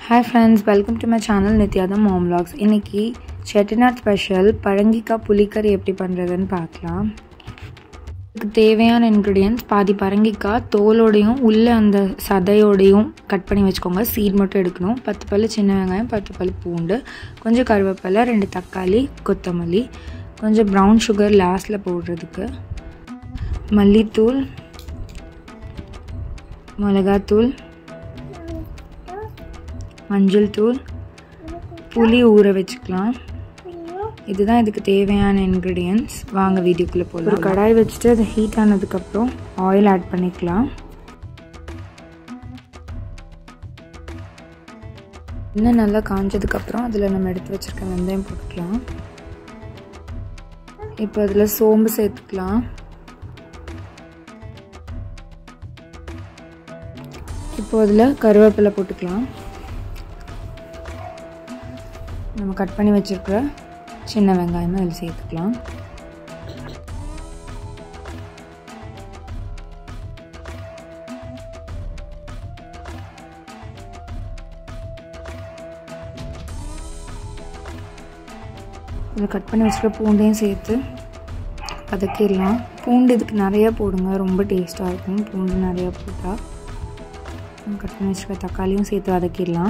hi friends welcome to my channel நித்யாதம் mom vlogs இன்னைக்கு Chettinad special பரங்கிக்காய் புளிக்கறி எப்படி பண்ணுறதுன்னு பார்க்கலாம் இதுக்கு தேவையான இன்க்ரீடியன்ஸ் பாதி பரங்கிக்காய் தோலோடையும் உள்ளே அந்த சதையோடையும் கட் பண்ணி வச்சுக்கோங்க சீட் மட்டும் எடுக்கணும் பத்து பல் சின்ன வெங்காயம் பத்து பல் பூண்டு கொஞ்சம் கருவேப்பிலை ரெண்டு தக்காளி கொத்தமல்லி கொஞ்சம் ப்ரௌன் சுகர் லாஸ்ட்டில் போடுறதுக்கு மல்லித்தூள் மிளகாத்தூள் மஞ்சள் தூள் புளி ஊற வச்சுக்கலாம் இதுதான் இதுக்கு தேவையான இன்க்ரீடியன்ட்ஸ் வாங்க வீடியோக்குள்ளே போகலாம் ஒரு கடாய் வச்சுட்டு அது ஹீட் ஆனதுக்கப்புறம் ஆயில் ஆட் பண்ணிக்கலாம் இன்னும் நல்லா காஞ்சதுக்கப்புறம் அதில் நம்ம எடுத்து வச்சுருக்க வெந்தயம் போட்டுக்கலாம் இப்போ அதில் சோம்பு சேர்த்துக்கலாம் இப்போ அதில் கருவேப்பிலை போட்டுக்கலாம் நம்ம கட் பண்ணி வச்சுருக்கிற சின்ன வெங்காயமும் அதில் சேர்த்துக்கலாம் இதில் கட் பண்ணி வச்சுருக்க பூண்டையும் சேர்த்து வதக்கிடலாம் பூண்டு இதுக்கு நிறையா போடுங்க ரொம்ப டேஸ்ட்டாக இருக்கும் பூண்டு நிறையா போட்டால் கட் பண்ணி வச்சுருக்க தக்காளியும் சேர்த்து வதக்கிடலாம்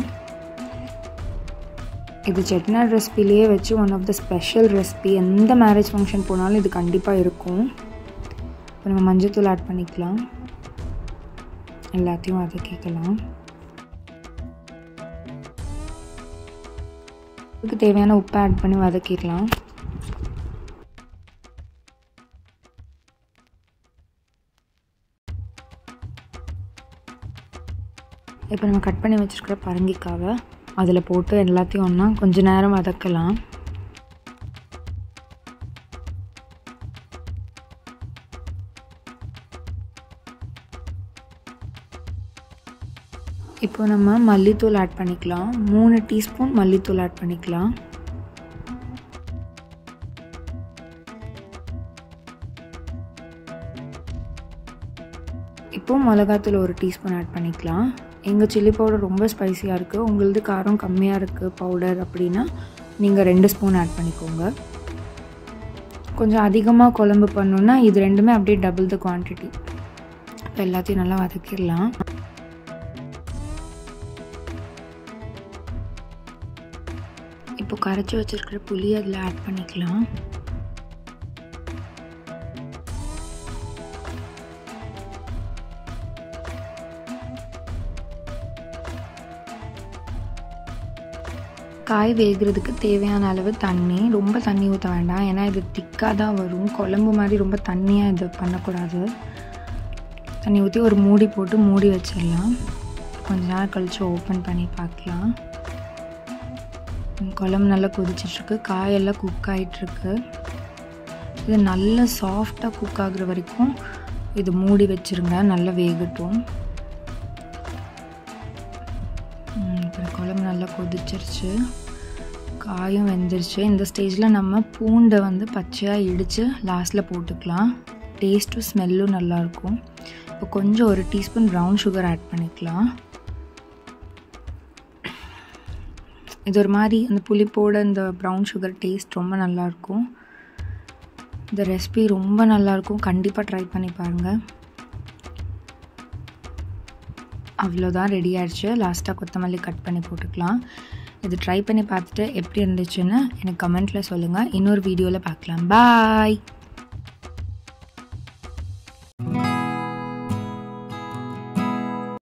இது செட்நாட் ரெசிபிலேயே வச்சு one of the special recipe எந்த மேரேஜ் ஃபங்க்ஷன் போனாலும் இது கண்டிப்பாக இருக்கும் இப்போ நம்ம மஞ்சத்தூள் ஆட் பண்ணிக்கலாம் எல்லாத்தையும் வதக்கிக்கலாம் இதுக்கு தேவையான உப்பை ஆட் பண்ணி வதக்கிடலாம் இப்போ நம்ம கட் பண்ணி வச்சுருக்கிற பரங்கிக்காவை அதில் போட்டு எல்லாத்தையும் ஒன்றா கொஞ்ச நேரம் வதக்கலாம் இப்போ நம்ம மல்லித்தூள் ஆட் பண்ணிக்கலாம் மூணு டீஸ்பூன் மல்லித்தூள் ஆட் பண்ணிக்கலாம் இப்போது மிளகாத்தூள் ஒரு டீஸ்பூன் ஆட் பண்ணிக்கலாம் எங்கள் சில்லி பவுடர் ரொம்ப ஸ்பைஸியாக இருக்குது உங்களது காரம் கம்மியாக இருக்குது பவுடர் அப்படின்னா நீங்கள் ரெண்டு ஸ்பூன் ஆட் பண்ணிக்கோங்க கொஞ்சம் அதிகமாக குழம்பு பண்ணணுன்னா இது ரெண்டுமே அப்படியே டபுள் த குவான்டிட்டி இப்போ எல்லாத்தையும் நல்லா வதக்கிடலாம் இப்போ கரைச்சி வச்சுருக்கிற புளி அதில் ஆட் பண்ணிக்கலாம் காய் வேகிறதுக்கு தேவையான அளவு தண்ணி ரொம்ப தண்ணி ஊற்ற வேண்டாம் ஏன்னா இது திக்காக தான் வரும் குழம்பு மாதிரி ரொம்ப தண்ணியாக இது பண்ணக்கூடாது தண்ணி ஊற்றி ஒரு மூடி போட்டு மூடி வச்சிடலாம் கொஞ்ச நேரம் கழித்து ஓப்பன் பண்ணி பார்க்கலாம் குழம்பு நல்லா கொதிச்சிட்ருக்கு காயெல்லாம் குக் ஆகிட்டுருக்கு இது நல்லா சாஃப்டாக குக் ஆகுற வரைக்கும் இது மூடி வச்சுருங்க நல்லா வேகட்டும் இப்போ குழம்பு நல்லா கொதிச்சிருச்சு காயும் வெந்துருச்சு இந்த ஸ்டேஜில் நம்ம பூண்டை வந்து பச்சையாக இடித்து லாஸ்ட்டில் போட்டுக்கலாம் டேஸ்ட்டும் ஸ்மெல்லும் நல்லாயிருக்கும் இப்போ கொஞ்சம் ஒரு டீஸ்பூன் ப்ரௌன் சுகர் ஆட் பண்ணிக்கலாம் இது ஒரு மாதிரி அந்த புளிப்போட இந்த ப்ரௌன் சுகர் டேஸ்ட் ரொம்ப நல்லாயிருக்கும் இந்த ரெசிபி ரொம்ப நல்லாயிருக்கும் கண்டிப்பாக ட்ரை பண்ணி பாருங்கள் அவ்வளோதான் ரெடி ஆயிடுச்சு லாஸ்ட்டாக கொத்தமல்லி கட் பண்ணி போட்டுக்கலாம் இது ட்ரை பண்ணி பார்த்துட்டு எப்படி இருந்துச்சுன்னு எனக்கு கமெண்ட்டில் சொல்லுங்கள் இன்னொரு வீடியோவில் பார்க்கலாம் பாய்